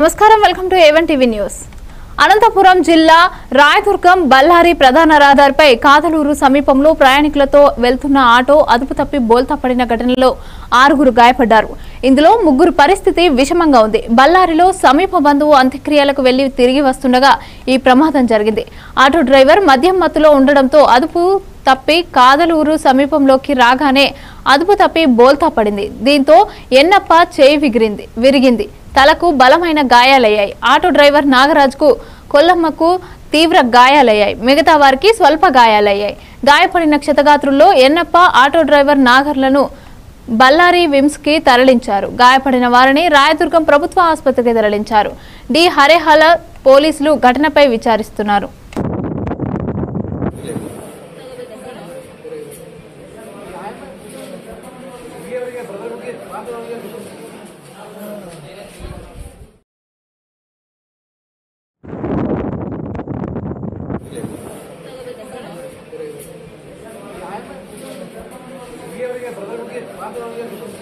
నమస్కారం welcome to A one TV news Anantapur జిల్లా రాయదుర్గం బళ్ళారి ప్రధాన రహదారిపై కాదలూరు సమీపంలో ప్రయాణికులతో వెళ్తున్న ఆటో అదుపు తప్పి బోల్తా పడిన ఘటనలో ఆరుగురు గాయపడ్డారు ఇందులో ముగ్గురు పరిస్థితి విషమంగా ఉంది బళ్ళారిలో సమీప బంధువు అంత్యక్రియలకు వెళ్లి తిరిగి వస్తుండగా ఈ ప్రమాదం జరిగింది ఆటో డ్రైవర్ మద్యం మత్తులో ఉండడంతో అదుపు తప్పి కాదలూరు సమీపంలోకి రాగానే అదుపు తప్పి బోల్తా పడింది దీంతో ఎన్నప్ప చేయి విగిరింది విరిగింది తలకు బలమైన గాయాలయ్యాయి ఆటో డ్రైవర్ నాగరాజ్కు కొల్లమ్మకు తీవ్ర గాయాలయ్యాయి మిగతా వారికి స్వల్ప గాయాలయ్యాయి గాయపడిన క్షతగాత్రుల్లో ఎన్నప్ప ఆటో డ్రైవర్ నాగర్లను బళ్ళారి విమ్స్కి తరలించారు గాయపడిన వారిని రాయదుర్గం ప్రభుత్వ ఆసుపత్రికి తరలించారు డి హరేహల పోలీసులు ఘటనపై విచారిస్తున్నారు బ్రదర్